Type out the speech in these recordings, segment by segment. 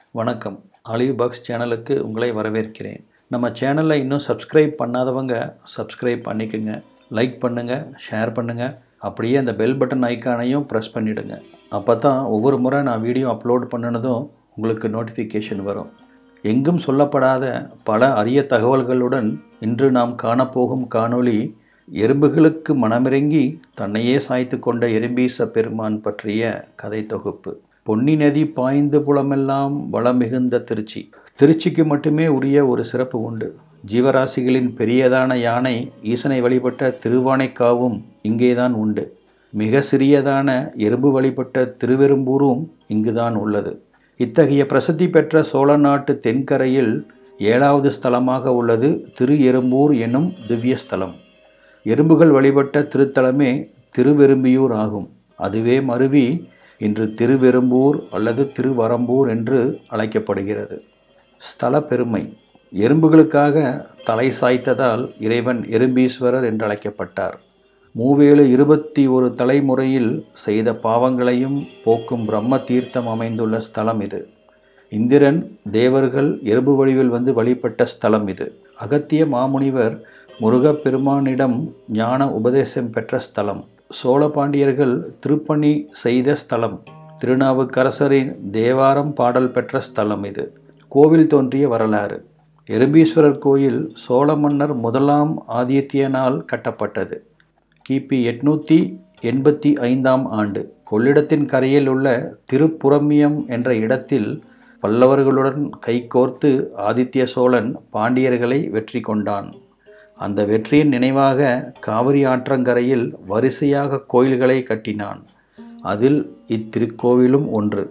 வணக்கம் olive box சேனலுக்கு உங்களை வரவேற்கிறேன் நம்ம சேனலில் இன்னும் சப்ஸ்கிரைப் பண்ணாதவங்க சப்ஸ்கிரைப் பண்ணிக்கோங்க லைக் பண்ணுங்கள் ஷேர் பண்ணுங்கள் அப்படியே அந்த பெல் பட்டன் ஐக்கானையும் ப்ரெஸ் பண்ணிவிடுங்க அப்போ தான் ஒவ்வொரு முறை நான் வீடியோ அப்லோட் பண்ணினதும் உங்களுக்கு நோட்டிஃபிகேஷன் வரும் எங்கும் சொல்லப்படாத பல அரிய தகவல்களுடன் இன்று நாம் காணப்போகும் காணொளி எறும்புகளுக்கு மனமிறங்கி தன்னையே சாய்த்து கொண்ட எறும்பீச பெருமான் பற்றிய கதை தொகுப்பு பொன்னி நதி பாய்ந்து புலமெல்லாம் வளம் மிகுந்த திருச்சி திருச்சிக்கு மட்டுமே உரிய ஒரு சிறப்பு உண்டு ஜீவராசிகளின் பெரியதான யானை ஈசனை வழிபட்ட திருவானைக்காவும் இங்கேதான் உண்டு மிக சிறியதான எறும்பு வழிபட்ட திருவெரும்பூரும் இங்குதான் உள்ளது இத்தகைய பிரசித்தி பெற்ற சோழ நாட்டு தென்கரையில் ஏழாவது ஸ்தலமாக உள்ளது திரு எறும்பூர் என்னும் திவ்ய ஸ்தலம் எறும்புகள் வழிபட்ட திருத்தலமே திருவெரும்பியூர் ஆகும் அதுவே மருவி இன்று திருவெரும்பூர் அல்லது திருவரம்பூர் என்று அழைக்கப்படுகிறது ஸ்தல பெருமை எறும்புகளுக்காக தலை சாய்த்ததால் இறைவன் எறும்பீஸ்வரர் என்று அழைக்கப்பட்டார் மூவேழு இருபத்தி ஒரு தலைமுறையில் செய்த பாவங்களையும் போக்கும் பிரம்ம தீர்த்தம் அமைந்துள்ள ஸ்தலம் இது இந்திரன் தேவர்கள் எறும்பு வடிவில் வந்து வழிபட்ட ஸ்தலம் இது அகத்திய மாமுனிவர் முருகப்பெருமானிடம் ஞான உபதேசம் பெற்ற ஸ்தலம் சோழ பாண்டியர்கள் திருப்பணி செய்த ஸ்தலம் திருநாவுக்கரசரின் தேவாரம் பாடல் பெற்ற ஸ்தலம் இது கோவில் தோன்றிய வரலாறு எறும்பீஸ்வரர் கோயில் சோழ மன்னர் முதலாம் ஆதித்யனால் கட்டப்பட்டது கிபி எட்நூற்றி எண்பத்தி ஐந்தாம் ஆண்டு கொள்ளிடத்தின் கரையில் உள்ள திருப்புரமியம் என்ற இடத்தில் பல்லவர்களுடன் கைகோர்த்து ஆதித்ய சோழன் பாண்டியர்களை வெற்றி கொண்டான் அந்த வெற்றியின் நினைவாக காவிரி ஆற்றங்கரையில் வரிசையாக கோயில்களை கட்டினான் அதில் இத்திருக்கோவிலும் ஒன்று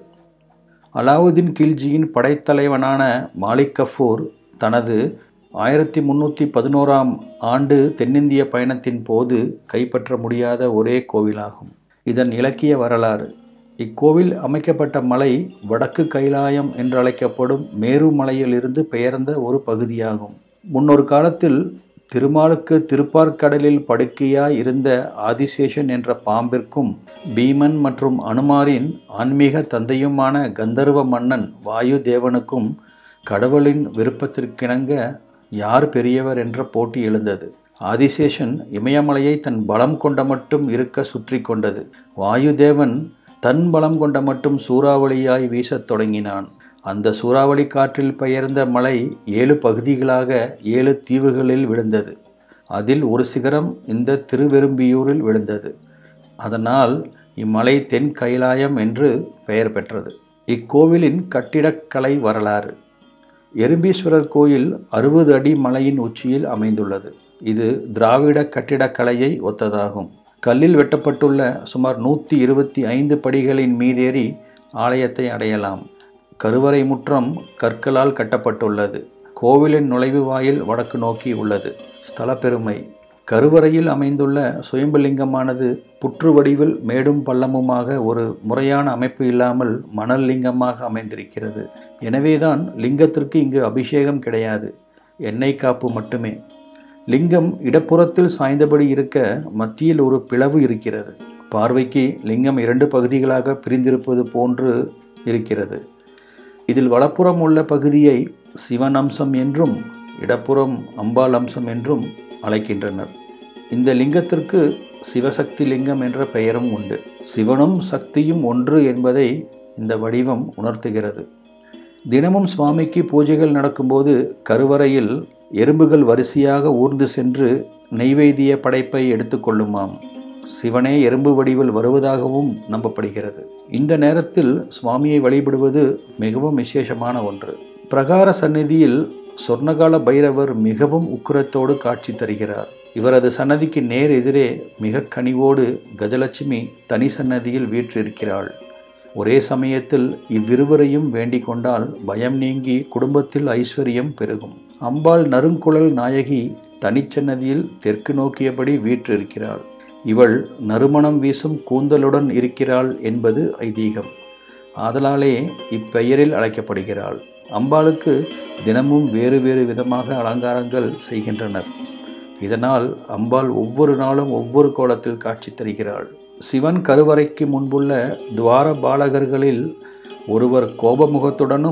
அலாவுதீன் கில்ஜியின் படைத்தலைவனான மாலிக் கஃபூர் தனது ஆயிரத்தி முந்நூற்றி பதினோராம் ஆண்டு தென்னிந்திய பயணத்தின் போது கைப்பற்ற முடியாத ஒரே கோவிலாகும் இதன் இலக்கிய வரலாறு இக்கோவில் அமைக்கப்பட்ட மலை வடக்கு கைலாயம் என்றழைக்கப்படும் மேருமலையிலிருந்து பெயர்ந்த ஒரு பகுதியாகும் முன்னொரு காலத்தில் திருமாலுக்கு திருப்பார்கடலில் படுக்கையாய் இருந்த ஆதிசேஷன் என்ற பாம்பிற்கும் பீமன் மற்றும் அனுமாரின் ஆன்மீக தந்தையுமான கந்தர்வ மன்னன் வாயு தேவனுக்கும் கடவுளின் விருப்பத்திற்கிணங்க யார் பெரியவர் என்ற போட்டி எழுந்தது ஆதிசேஷன் இமயமலையை தன் பலம் கொண்ட மட்டும் இருக்க சுற்றி கொண்டது வாயுதேவன் தன் பலம் கொண்ட மட்டும் சூறாவளியாய் வீசத் தொடங்கினான் அந்த சூறாவளி காற்றில் பெயர்ந்த மலை ஏழு பகுதிகளாக ஏழு தீவுகளில் விழுந்தது அதில் ஒரு சிகரம் இந்த திருவெரும்பியூரில் விழுந்தது அதனால் இம்மலை தென் கைலாயம் என்று பெயர் பெற்றது இக்கோவிலின் கட்டிடக்கலை வரலாறு எறும்பீஸ்வரர் கோயில் அறுபது அடி மலையின் உச்சியில் அமைந்துள்ளது இது திராவிட கட்டிடக்கலையை ஒத்ததாகும் கல்லில் வெட்டப்பட்டுள்ள சுமார் நூற்றி இருபத்தி ஐந்து படிகளின் மீதேறி ஆலயத்தை அடையலாம் கருவறை முற்றம் கற்களால் கட்டப்பட்டுள்ளது கோவிலின் நுழைவு வாயில் வடக்கு நோக்கி உள்ளது ஸ்தல பெருமை கருவறையில் அமைந்துள்ள சுயம்புலிங்கமானது புற்று வடிவில் மேடும் பள்ளமுமாக ஒரு முறையான அமைப்பு இல்லாமல் மணல் லிங்கமாக அமைந்திருக்கிறது எனவேதான் லிங்கத்திற்கு இங்கு அபிஷேகம் கிடையாது எண்ணெய் காப்பு மட்டுமே லிங்கம் இடப்புறத்தில் சாய்ந்தபடி இருக்க மத்தியில் ஒரு பிளவு இருக்கிறது பார்வைக்கு லிங்கம் இரண்டு பகுதிகளாக பிரிந்திருப்பது போன்று இருக்கிறது இதில் வலப்புறம் உள்ள பகுதியை சிவன் அம்சம் என்றும் இடப்புறம் அம்பாள் அம்சம் என்றும் அழைக்கின்றனர் இந்த லிங்கத்திற்கு சிவசக்தி லிங்கம் என்ற பெயரும் உண்டு சிவனும் சக்தியும் ஒன்று என்பதை இந்த வடிவம் உணர்த்துகிறது தினமும் சுவாமிக்கு பூஜைகள் நடக்கும்போது கருவறையில் எறும்புகள் வரிசையாக ஊர்ந்து சென்று நெய்வேதிய படைப்பை எடுத்துக்கொள்ளுமாம் சிவனே எறும்பு வடிவில் வருவதாகவும் நம்பப்படுகிறது இந்த நேரத்தில் சுவாமியை வழிபடுவது மிகவும் விசேஷமான ஒன்று பிரகார சந்நிதியில் சொர்ணகால பைரவர் மிகவும் உக்கிரத்தோடு காட்சி தருகிறார் இவரது சன்னதிக்கு நேர் எதிரே மிக கனிவோடு கஜலட்சுமி தனி சன்னதியில் வீற்றிருக்கிறாள் ஒரே சமயத்தில் இவ்விருவரையும் வேண்டிக் கொண்டால் பயம் நீங்கி குடும்பத்தில் ஐஸ்வர்யம் பெருகும் அம்பாள் நறுங்குழல் நாயகி தனிச்சன்னதியில் தெற்கு நோக்கியபடி வீற்றிருக்கிறாள் இவள் நறுமணம் வீசும் கூந்தலுடன் இருக்கிறாள் என்பது ஐதீகம் ஆதலாலே இப்பெயரில் அழைக்கப்படுகிறாள் அம்பாளுக்கு தினமும் வேறு வேறு விதமாக அலங்காரங்கள் செய்கின்றனர் இதனால் அம்பாள் ஒவ்வொரு நாளும் ஒவ்வொரு கோலத்தில் காட்சி தருகிறாள் சிவன் கருவறைக்கு முன்புள்ள துவார பாலகர்களில் ஒருவர் கோபமுகத்துடனும்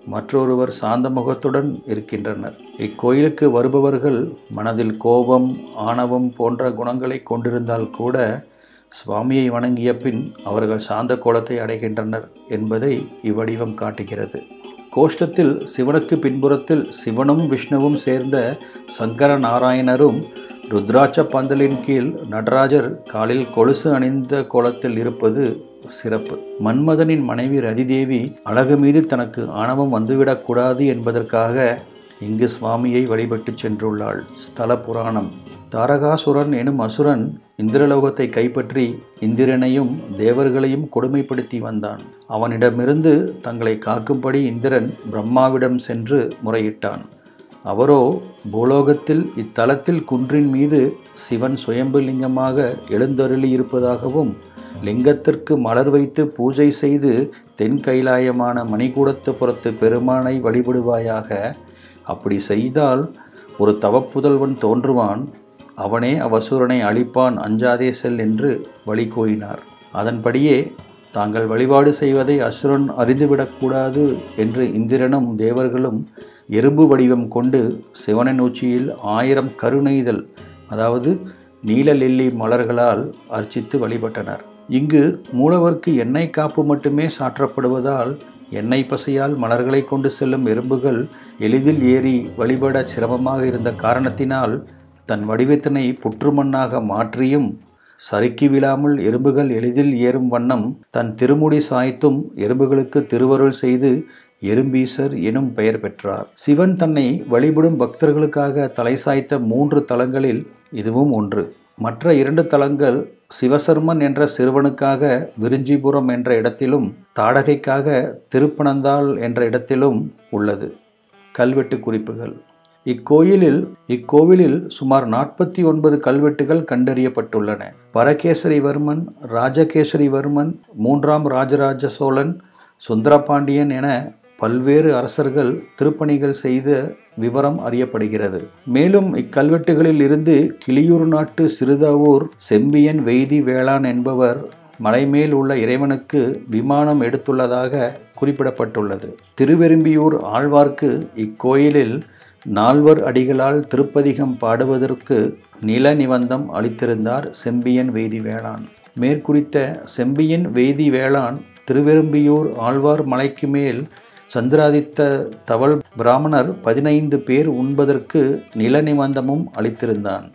மற்றொருவர் சாந்த முகத்துடன் இருக்கின்றனர் இக்கோயிலுக்கு வருபவர்கள் மனதில் கோபம் ஆணவம் போன்ற குணங்களை கொண்டிருந்தால் கூட சுவாமியை வணங்கிய பின் அவர்கள் சாந்த கோலத்தை அடைகின்றனர் என்பதை இவ்வடிவம் காட்டுகிறது கோஷ்டத்தில் சிவனுக்கு பின்புறத்தில் சிவனும் விஷ்ணுவும் சேர்ந்த சங்கர நாராயணரும் ருத்ராட்ச பந்தலின் கீழ் நடராஜர் காலில் கொலுசு அணிந்த கோலத்தில் இருப்பது சிறப்பு மன்மதனின் மனைவி ரதிதேவி அழகு மீது தனக்கு ஆணவம் வந்துவிடக்கூடாது என்பதற்காக இங்கு சுவாமியை வழிபட்டு சென்றுள்ளாள் ஸ்தல புராணம் தாரகாசுரன் எனும் அசுரன் இந்திரலோகத்தை கைப்பற்றி இந்திரனையும் தேவர்களையும் கொடுமைப்படுத்தி வந்தான் அவனிடமிருந்து தங்களை காக்கும்படி இந்திரன் பிரம்மாவிடம் சென்று முறையிட்டான் அவரோ பூலோகத்தில் இத்தலத்தில் குன்றின் மீது சிவன் சுயம்பு லிங்கமாக எழுந்தருளி இருப்பதாகவும் லிங்கத்திற்கு மலர் வைத்து பூஜை செய்து தென் கைலாயமான மணிக்கூடத்துப்புறத்து பெருமானை வழிபடுவாயாக அப்படி செய்தால் ஒரு தவப்புதல்வன் தோன்றுவான் அவனே அவசூரனை அழிப்பான் அஞ்சாதே செல் என்று வழி கூறினார் அதன்படியே தாங்கள் வழிபாடு செய்வதை அசுரன் அறிந்துவிடக்கூடாது என்று இந்திரனும் தேவர்களும் எறும்பு வடிவம் கொண்டு சிவனின் உச்சியில் ஆயிரம் கருணைதல் அதாவது நீல லில்லி மலர்களால் அர்ச்சித்து வழிபட்டனர் இங்கு மூலவர்க்கு எண்ணெய் காப்பு மட்டுமே சாற்றப்படுவதால் எண்ணெய் பசையால் மலர்களை கொண்டு செல்லும் எறும்புகள் எளிதில் ஏறி வழிபட சிரமமாக இருந்த காரணத்தினால் தன் வடிவத்தினை புற்றுமண்ணாக மாற்றியும் சறுக்கி விழாமல் எறும்புகள் எளிதில் ஏறும் வண்ணம் தன் திருமுடி சாய்த்தும் எறும்புகளுக்கு திருவருள் செய்து எறும்பீசர் எனும் பெயர் பெற்றார் சிவன் தன்னை வழிபடும் பக்தர்களுக்காக தலை சாய்த்த மூன்று தலங்களில் இதுவும் ஒன்று மற்ற இரண்டு தலங்கள் சிவசர்மன் என்ற சிறுவனுக்காக விருஞ்சிபுரம் என்ற இடத்திலும் தாடகைக்காக திருப்பனந்தாள் என்ற இடத்திலும் உள்ளது கல்வெட்டு குறிப்புகள் இக்கோயிலில் இக்கோவிலில் சுமார் நாற்பத்தி ஒன்பது கல்வெட்டுகள் கண்டறியப்பட்டுள்ளன பரகேசரிவர்மன் ராஜகேசரிவர்மன் மூன்றாம் ராஜராஜ சோழன் சுந்தரபாண்டியன் என பல்வேறு அரசர்கள் திருப்பணிகள் செய்த விவரம் அறியப்படுகிறது மேலும் இக்கல்வெட்டுகளில் இருந்து கிளியூர் நாட்டு சிறுதாவூர் செம்பியன் வெய்தி வேளான் என்பவர் மலைமேல் உள்ள இறைவனுக்கு விமானம் எடுத்துள்ளதாக குறிப்பிடப்பட்டுள்ளது திருவெரும்பியூர் ஆழ்வார்க்கு இக்கோயிலில் நால்வர் அடிகளால் திருப்பதிகம் பாடுவதற்கு நில நிபந்தம் அளித்திருந்தார் செம்பியன் வெய்தி வேளான் மேற்குறித்த செம்பியன் வெய்தி வேளான் திருவெரும்பியூர் ஆழ்வார் மலைக்கு மேல் சந்திராதித்த தவள் பிராமணர் பதினைந்து பேர் உண்பதற்கு நில நிபந்தமும் அளித்திருந்தான்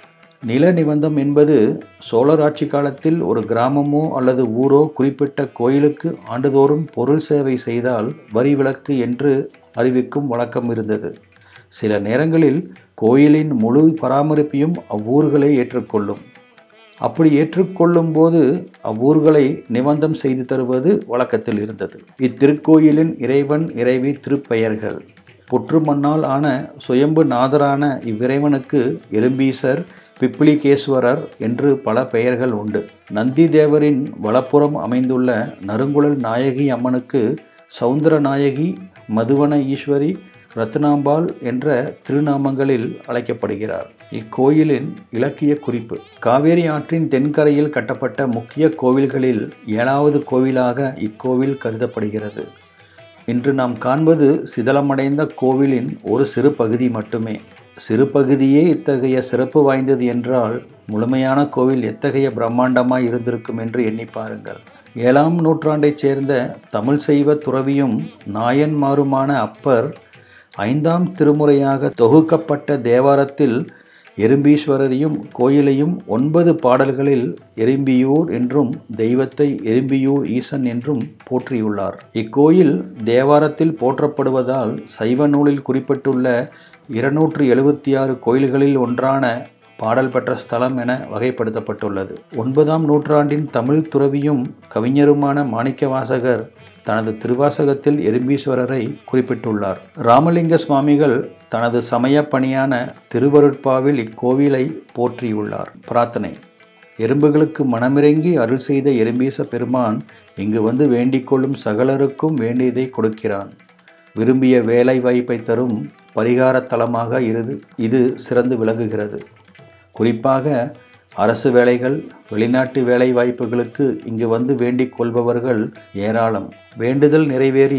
நில நிபந்தம் என்பது சோழர் ஆட்சி காலத்தில் ஒரு கிராமமோ அல்லது ஊரோ குறிப்பிட்ட கோயிலுக்கு ஆண்டுதோறும் பொருள் சேவை செய்தால் வரி விலக்கு என்று அறிவிக்கும் வழக்கம் இருந்தது சில நேரங்களில் கோயிலின் முழு பராமரிப்பையும் அவ்வூர்களே ஏற்றுக்கொள்ளும் அப்படி ஏற்றுக்கொள்ளும் போது அவ்வூர்களை நிபந்தம் செய்து தருவது வழக்கத்தில் இருந்தது இத்திருக்கோயிலின் இறைவன் இறைவி திருப்பெயர்கள் புற்று மண்ணால் ஆன சுயம்பு நாதரான இவ்விறைவனுக்கு எறும்பீசர் பிப்பிலிகேஸ்வரர் என்று பல பெயர்கள் உண்டு நந்தி தேவரின் வலப்புறம் அமைந்துள்ள நறுங்குழல் நாயகி அம்மனுக்கு சவுந்தர நாயகி மதுவன ஈஸ்வரி ரத்னாம்பாள் என்ற திருநாமங்களில் அழைக்கப்படுகிறார் இக்கோயிலின் இலக்கிய குறிப்பு காவேரி ஆற்றின் தென்கரையில் கட்டப்பட்ட முக்கிய கோவில்களில் ஏழாவது கோவிலாக இக்கோவில் கருதப்படுகிறது இன்று நாம் காண்பது சிதலமடைந்த கோவிலின் ஒரு சிறு பகுதி மட்டுமே சிறு பகுதியே இத்தகைய சிறப்பு வாய்ந்தது என்றால் முழுமையான கோவில் எத்தகைய பிரம்மாண்டமாய் இருந்திருக்கும் என்று எண்ணி பாருங்கள் ஏழாம் நூற்றாண்டைச் சேர்ந்த தமிழ் செய்வ துறவியும் நாயன்மாருமான அப்பர் ஐந்தாம் திருமுறையாக தொகுக்கப்பட்ட தேவாரத்தில் எறும்பீஸ்வரரையும் கோயிலையும் ஒன்பது பாடல்களில் எறும்பியூர் என்றும் தெய்வத்தை எறும்பியூர் ஈசன் என்றும் போற்றியுள்ளார் இக்கோயில் தேவாரத்தில் போற்றப்படுவதால் சைவ நூலில் குறிப்பிட்டுள்ள இருநூற்று எழுபத்தி ஆறு கோயில்களில் ஒன்றான பாடல் பெற்ற ஸ்தலம் என வகைப்படுத்தப்பட்டுள்ளது ஒன்பதாம் நூற்றாண்டின் தமிழ் துறவியும் கவிஞருமான மாணிக்கவாசகர் தனது திருவாசகத்தில் எறும்பீஸ்வரரை குறிப்பிட்டுள்ளார் ராமலிங்க சுவாமிகள் தனது சமய பணியான திருவருட்பாவில் இக்கோவிலை போற்றியுள்ளார் பிரார்த்தனை எறும்புகளுக்கு மனமிறங்கி அருள் செய்த எறும்பீச பெருமான் இங்கு வந்து வேண்டிக் கொள்ளும் சகலருக்கும் வேண்டியதை கொடுக்கிறான் விரும்பிய வேலை வாய்ப்பை தரும் பரிகார தலமாக இரு இது சிறந்து விளங்குகிறது குறிப்பாக அரசு வேலைகள் வெளிநாட்டு வேலை வாய்ப்புகளுக்கு இங்கு வந்து வேண்டிக் கொள்பவர்கள் ஏராளம் வேண்டுதல் நிறைவேறி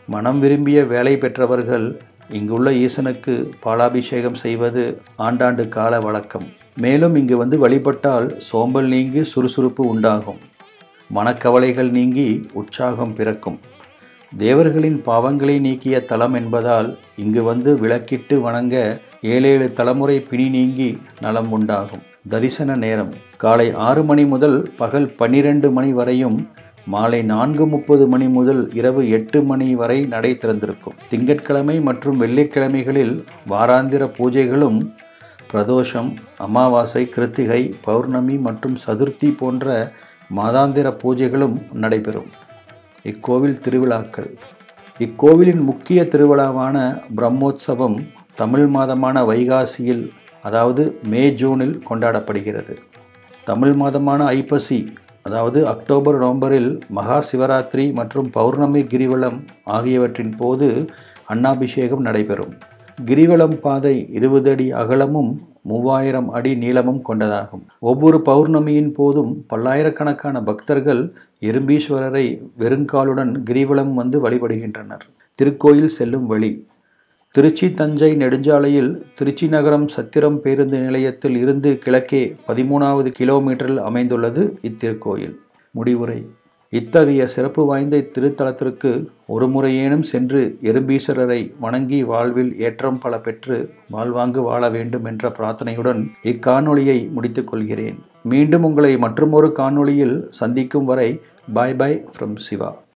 மனம் விரும்பிய வேலை பெற்றவர்கள் இங்குள்ள ஈசனுக்கு பாலாபிஷேகம் செய்வது ஆண்டாண்டு கால வழக்கம் மேலும் இங்கு வந்து வழிபட்டால் சோம்பல் நீங்கி சுறுசுறுப்பு உண்டாகும் மனக்கவலைகள் நீங்கி உற்சாகம் பிறக்கும் தேவர்களின் பாவங்களை நீக்கிய தலம் என்பதால் இங்கு வந்து விளக்கிட்டு வணங்க ஏழேழு தலைமுறை பிணி நீங்கி நலம் உண்டாகும் தரிசன நேரம் காலை ஆறு மணி முதல் பகல் பன்னிரண்டு மணி வரையும் மாலை நான்கு முப்பது மணி முதல் இரவு எட்டு மணி வரை நடை திறந்திருக்கும் திங்கட்கிழமை மற்றும் வெள்ளிக்கிழமைகளில் வாராந்திர பூஜைகளும் பிரதோஷம் அமாவாசை கிருத்திகை பௌர்ணமி மற்றும் சதுர்த்தி போன்ற மாதாந்திர பூஜைகளும் நடைபெறும் இக்கோவில் திருவிழாக்கள் இக்கோவிலின் முக்கிய திருவிழாவான பிரம்மோற்சவம் தமிழ் மாதமான வைகாசியில் அதாவது மே ஜூனில் கொண்டாடப்படுகிறது தமிழ் மாதமான ஐப்பசி அதாவது அக்டோபர் நவம்பரில் மகா சிவராத்திரி மற்றும் பௌர்ணமி கிரிவலம் ஆகியவற்றின் போது அன்னாபிஷேகம் நடைபெறும் கிரிவலம் பாதை இருபது அடி அகலமும் மூவாயிரம் அடி நீளமும் கொண்டதாகும் ஒவ்வொரு பௌர்ணமியின் போதும் பல்லாயிரக்கணக்கான பக்தர்கள் எறும்பீஸ்வரரை வெறுங்காலுடன் கிரிவலம் வந்து வழிபடுகின்றனர் திருக்கோயில் செல்லும் வழி திருச்சி தஞ்சை நெடுஞ்சாலையில் திருச்சி நகரம் சத்திரம் பேருந்து நிலையத்தில் இருந்து கிழக்கே பதிமூணாவது கிலோமீட்டரில் அமைந்துள்ளது இத்திருக்கோயில் முடிவுரை இத்தகைய சிறப்பு வாய்ந்த இத்திருத்தலத்திற்கு ஒரு முறையேனும் சென்று எறும்பீஸ்வரரை வணங்கி வாழ்வில் ஏற்றம் பல பெற்று வாழ்வாங்கு வாழ வேண்டும் என்ற பிரார்த்தனையுடன் இக்காணொளியை முடித்துக் கொள்கிறேன் மீண்டும் உங்களை மற்றுமொரு காணொளியில் சந்திக்கும் வரை பாய் பாய் ஃப்ரம் சிவா